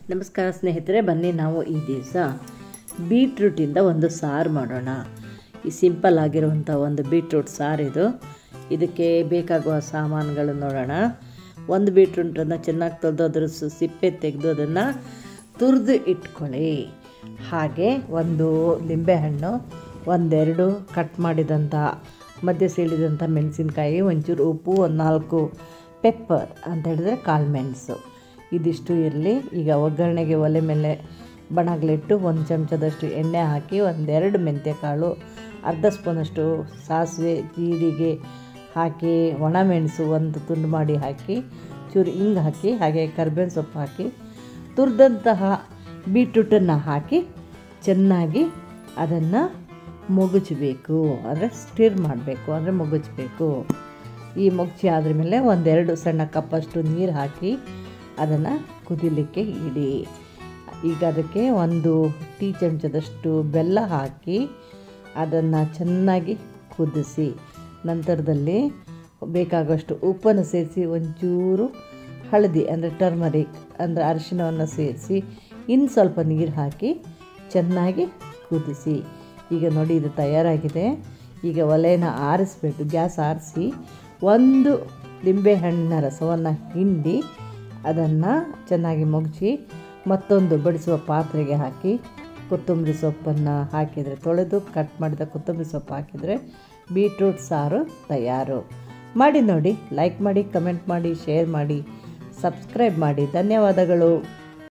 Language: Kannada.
ನಮಸ್ಕಾರ ಸ್ನೇಹಿತರೆ ಬನ್ನಿ ನಾವು ಈ ದಿವಸ ಬೀಟ್ರೂಟಿಂದ ಒಂದು ಸಾರು ಮಾಡೋಣ ಈ ಸಿಂಪಲ್ ಆಗಿರುವಂಥ ಒಂದು ಬೀಟ್ರೂಟ್ ಸಾರಿದು ಇದಕ್ಕೆ ಬೇಕಾಗುವ ಸಾಮಾನುಗಳು ನೋಡೋಣ ಒಂದು ಬೀಟ್ರೂಟನ್ನು ಚೆನ್ನಾಗಿ ತೊಳೆದು ಅದರ ಸು- ಸಿಪ್ಪೆ ತೆಗೆದು ಅದನ್ನು ತುರಿದು ಇಟ್ಕೊಳ್ಳಿ ಹಾಗೆ ಒಂದು ಲಿಂಬೆಹಣ್ಣು ಒಂದೆರಡು ಕಟ್ ಮಾಡಿದಂಥ ಮಧ್ಯ ಸೀಳಿದಂಥ ಮೆಣಸಿನ್ಕಾಯಿ ಒಂಚೂರು ಉಪ್ಪು ಒಂದು ನಾಲ್ಕು ಪೆಪ್ಪರ್ ಅಂತ ಹೇಳಿದ್ರೆ ಕಾಳು ಮೆಣಸು ಇದಿಷ್ಟು ಇರಲಿ ಈಗ ಒಗ್ಗರಣೆಗೆ ಒಲೆ ಮೇಲೆ ಬಣಗ್ಲಿಟ್ಟು ಒಂದು ಚಮಚದಷ್ಟು ಎಣ್ಣೆ ಹಾಕಿ ಒಂದೆರಡು ಮೆಂತ್ಯಕಾಳು ಅರ್ಧ ಸ್ಪೂನಷ್ಟು ಸಾಸಿವೆ ಜೀರಿಗೆ ಹಾಕಿ ಒಣಮೆಣಸು ಒಂದು ತುಂಡು ಮಾಡಿ ಹಾಕಿ ಚೂರು ಹಿಂಗೆ ಹಾಕಿ ಹಾಗೆ ಕರ್ಬೇವಿನ ಸೊಪ್ಪು ಹಾಕಿ ತುರಿದಂತಹ ಬೀಟ್ರೂಟನ್ನು ಹಾಕಿ ಚೆನ್ನಾಗಿ ಅದನ್ನು ಮುಗುಚಬೇಕು ಅಂದರೆ ಸ್ಟಿರ್ ಮಾಡಬೇಕು ಅಂದರೆ ಮುಗುಚಬೇಕು ಈ ಮುಗ್ಚಿ ಆದ್ರ ಮೇಲೆ ಒಂದೆರಡು ಸಣ್ಣ ಕಪ್ಪಷ್ಟು ನೀರು ಹಾಕಿ ಅದನ್ನು ಕುದಿಲಿಕ್ಕೆ ಇಡಿ ಈಗ ಅದಕ್ಕೆ ಒಂದು ಟೀ ಚಮಚದಷ್ಟು ಬೆಲ್ಲ ಹಾಕಿ ಅದನ್ನು ಚೆನ್ನಾಗಿ ಕುದಿಸಿ ನಂತರದಲ್ಲಿ ಬೇಕಾಗುವಷ್ಟು ಉಪ್ಪನ್ನು ಸೇರಿಸಿ ಒಂಚೂರು ಹಳದಿ ಅಂದರೆ ಟರ್ಮರಿಕ್ ಅಂದರೆ ಅರಿಶಿಣವನ್ನು ಸೇರಿಸಿ ಇನ್ನು ಸ್ವಲ್ಪ ನೀರು ಹಾಕಿ ಚೆನ್ನಾಗಿ ಕುದಿಸಿ ಈಗ ನೋಡಿ ಇದು ತಯಾರಾಗಿದೆ ಈಗ ಒಲೆನ ಆರಿಸ್ಬೇಕು ಗ್ಯಾಸ್ ಆರಿಸಿ ಒಂದು ಲಿಂಬೆಹಣ್ಣಿನ ರಸವನ್ನು ಹಿಂಡಿ ಅದನ್ನು ಚೆನ್ನಾಗಿ ಮುಗಿಸಿ ಮತ್ತೊಂದು ಬಡಿಸುವ ಪಾತ್ರೆಗೆ ಹಾಕಿ ಕೊತ್ತಂಬರಿ ಸೊಪ್ಪನ್ನು ಹಾಕಿದರೆ ತೊಳೆದು ಕಟ್ ಮಾಡಿದ ಕೊತ್ತಂಬರಿ ಸೊಪ್ಪು ಹಾಕಿದರೆ ಬೀಟ್ರೂಟ್ ಸಾರು ತಯಾರು ಮಾಡಿ ನೋಡಿ ಲೈಕ್ ಮಾಡಿ ಕಮೆಂಟ್ ಮಾಡಿ ಶೇರ್ ಮಾಡಿ ಸಬ್ಸ್ಕ್ರೈಬ್ ಮಾಡಿ ಧನ್ಯವಾದಗಳು